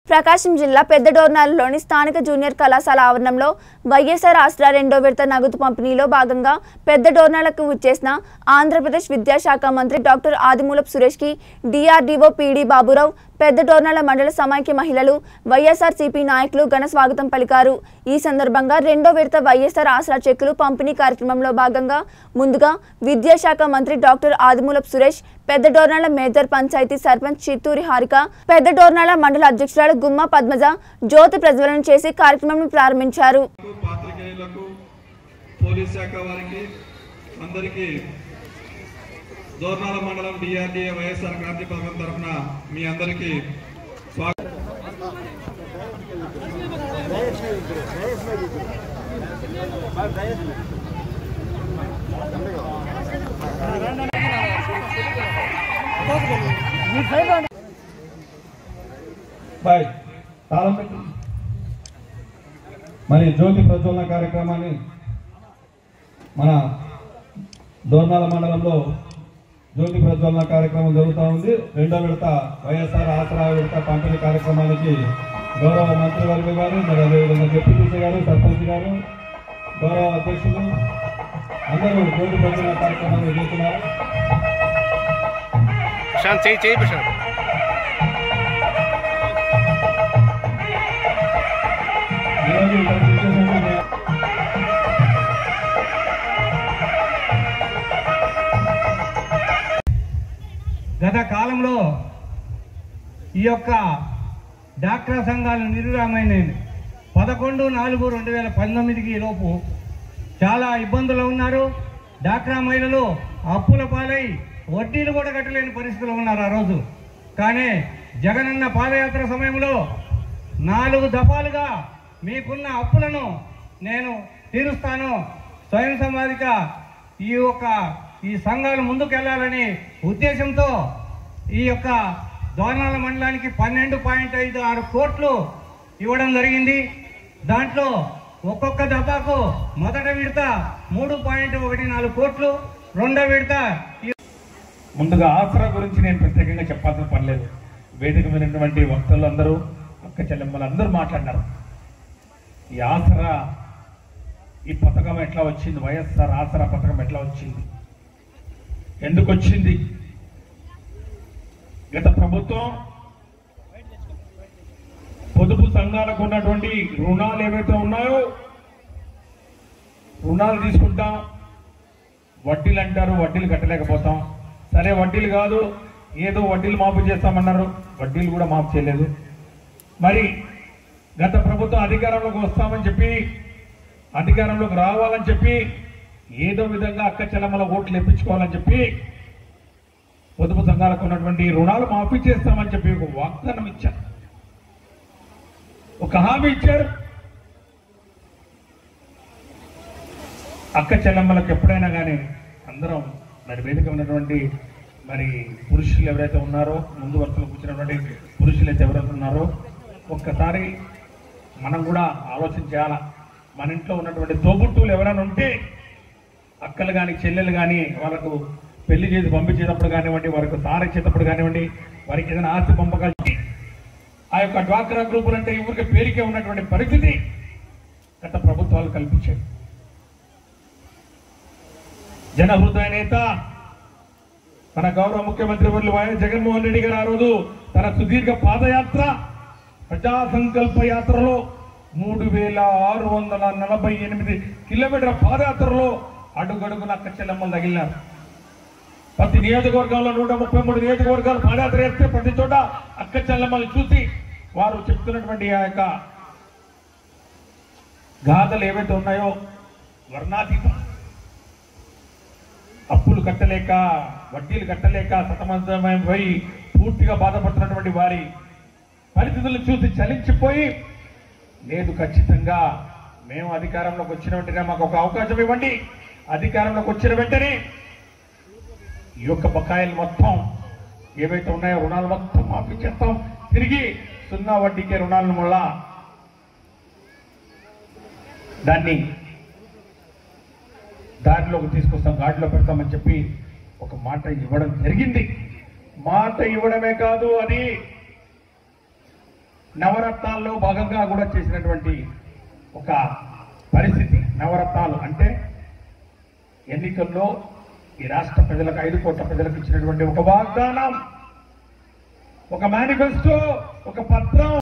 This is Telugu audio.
ప్రకాశం జిల్లా పెద్దడోర్నాలలోని స్థానిక జూనియర్ కళాశాల ఆవరణంలో వైఎస్ఆర్ ఆసరా రెండో విడత నగదు పంపిణీలో భాగంగా పెద్దడోర్నాలకు వచ్చేసిన ఆంధ్రప్రదేశ్ విద్యాశాఖ మంత్రి డాక్టర్ ఆదిమూలపు సురేష్కి డిఆర్డీఓ పీడీ బాబురావు పెద్ద డోర్నాల మండల సమైక్య మహిళలు వైఎస్ఆర్సీపీ నాయకులు ఘన స్వాగతం పలికారు ఈ సందర్భంగా రెండో విడత వైఎస్ఆర్ ఆసరా చెక్కులు పంపిణీ కార్యక్రమంలో భాగంగా ముందుగా విద్యాశాఖ మంత్రి డాక్టర్ ఆదిమూలపు సురేష్ పెద్ద డోర్నాల మేజర్ పంచాయతీ సర్పంచ్ చిత్తూరి హారిక పెద్ద డోర్నాల మండల అధ్యక్షురాలు గుమ్మ పద్మజ జ్యోతి ప్రజ్వలన చేసి కార్యక్రమం ప్రారంభించారు పాత్రికేయులకు పోలీస్ శాఖ వారికి అందరికీ దోర్నాల మండలం డిఆర్డీఏ వైఎస్ఆర్ క్రాంతి పథకం తరఫున మీ అందరికీ స్వాగతం బాయ్ తాళం పెట్టు మరి జ్యోతి ప్రజ్వలన కార్యక్రమాన్ని మన దోర్నాల మండలంలో జ్యోతి ప్రజ్వలన కార్యక్రమం జరుగుతూ ఉంది రెండో విడత వైఎస్ఆర్ ఆసరా విడత పంపిణీ కార్యక్రమానికి గౌరవ మంత్రివర్గ గారు మరి అదేవిధంగా డిప్యూటీ గారు సర్పంచ్ గారు గౌరవ అధ్యక్షులు అందరూ జ్యోతి ప్రజ్వలన కార్యక్రమాన్ని చేస్తున్నారు ప్రశాంత్ చేయి చేయి ప్రశాంత్ ఈరోజు ఇక్కడ కూర్చున్నటువంటి గత కాలంలో ఈ యొక్క డాక్టర్ సంఘాలు నిర్విరామైనవి పదకొండు నాలుగు రెండు వేల పంతొమ్మిదికి లోపు చాలా ఇబ్బందులు ఉన్నారు డాక్రా మహిళలు అప్పుల పాలై వడ్డీలు కూడా కట్టలేని పరిస్థితులు ఉన్నారు ఆ రోజు కానీ జగనన్న పాదయాత్ర సమయంలో నాలుగు దఫాలుగా మీకున్న అప్పులను నేను తీరుస్తాను స్వయం సమాధిక ఈ యొక్క ఈ సంఘాలు ముందుకెళ్లాలని ఉద్దేశంతో ఈ యొక్క దోర్నాల మండలానికి పన్నెండు పాయింట్ ఐదు ఆరు కోట్లు ఇవ్వడం జరిగింది దాంట్లో ఒక్కొక్క దఫాకు మొదట విడత మూడు పాయింట్ ఒకటి నాలుగు కోట్లు రెండో విడత ఈ ముందుగా ఆసరా గురించి నేను ప్రత్యేకంగా చెప్పాల్సిన పని లేదు వేదిక మీదటువంటి వక్తలు అందరూ అక్క చెల్లెమ్మలు అందరూ మాట్లాడినారు ఈ ఆసరా ఈ పథకం ఎట్లా వచ్చింది వైఎస్ఆర్ ఆసరా పథకం ఎట్లా వచ్చింది ఎందుకు వచ్చింది గత ప్రభుత్వం పొదుపు సంఘాలకు ఉన్నటువంటి రుణాలు ఏవైతే ఉన్నాయో రుణాలు తీసుకుంటాం వడ్డీలు అంటారు వడ్డీలు కట్టలేకపోతాం సరే వడ్డీలు కాదు ఏదో వడ్డీలు మాఫీ చేస్తామన్నారు వడ్డీలు కూడా మాఫీ చేయలేదు మరి గత ప్రభుత్వం అధికారంలోకి వస్తామని చెప్పి అధికారంలోకి రావాలని చెప్పి ఏదో విధంగా అక్క చెల్లమ్మల ఓట్లు ఇప్పించుకోవాలని చెప్పి పొదుపు సంఘాలకు ఉన్నటువంటి రుణాలు మాఫీ చేస్తామని చెప్పి ఒక వాగ్దానం ఇచ్చారు ఒక హామీ ఇచ్చారు అక్క చెల్లమ్మలకు ఎప్పుడైనా కానీ అందరం మరి వేదిక ఉన్నటువంటి మరి పురుషులు ఎవరైతే ఉన్నారో ముందు వరుసలో కూర్చున్నటువంటి పురుషులు అయితే ఎవరైతే ఉన్నారో ఒక్కసారి మనం కూడా ఆలోచన చేయాలా మన ఇంట్లో ఉన్నటువంటి తోబుట్టువులు ఎవరైనా ఉంటే అక్కలు కానీ చెల్లెలు కానీ వాళ్ళకు పెళ్లి చేసి పంపించేటప్పుడు కానివ్వండి వారికి సారిచ్చేటప్పుడు కానివ్వండి వారికి ఏదైనా ఆస్తి పంపకాలు ఆ యొక్క డ్వాక్రా గ్రూపులు అంటే ఊరికి పేరుకే ఉన్నటువంటి పరిస్థితి గత ప్రభుత్వాలు కల్పించాయి జన హృదయ నేత మన గౌరవ ముఖ్యమంత్రి వర్యులు వైఎస్ జగన్మోహన్ రెడ్డి గారు ఆ రోజు తన సుదీర్ఘ పాదయాత్ర ప్రజా సంకల్ప యాత్రలో మూడు వేల ఆరు వందల నలభై ఎనిమిది కిలోమీటర్ల పాదయాత్రలో అడుగడుగున కచ్చెల్లమ్మలు తగిలినారు ప్రతి నియోజకవర్గంలో నూట ముప్పై మూడు నియోజకవర్గాలు పాదయాత్ర చేస్తే ప్రతి చోట అక్క చెల్లమ్మలు చూసి వారు చెప్తున్నటువంటి ఆ యొక్క గాథలు ఏవైతే ఉన్నాయో వర్ణాతీతం అప్పులు కట్టలేక వడ్డీలు కట్టలేక సతమతమైపోయి పూర్తిగా బాధపడుతున్నటువంటి వారి పరిస్థితులను చూసి చలించిపోయి లేదు ఖచ్చితంగా మేము అధికారంలోకి వచ్చిన వెంటనే మాకు ఒక అవకాశం ఇవ్వండి అధికారంలోకి వచ్చిన వెంటనే ఈ యొక్క బకాయిలు మొత్తం ఏవైతే ఉన్నాయో రుణాలు మొత్తం మాఫీ చేస్తాం తిరిగి సున్నా వడ్డీకే రుణాలను మళ్ళా దాన్ని దారిలోకి తీసుకొస్తాం గాడిలో పెడతామని చెప్పి ఒక మాట ఇవ్వడం జరిగింది మాట ఇవ్వడమే కాదు అది నవరత్నాల్లో భాగంగా కూడా చేసినటువంటి ఒక పరిస్థితి నవరత్నాలు అంటే ఎన్నికల్లో ఈ రాష్ట్ర ప్రజలకు ఐదు కోట్ల ప్రజలకు ఇచ్చినటువంటి ఒక వాగ్దానం ఒక మేనిఫెస్టో ఒక పత్రం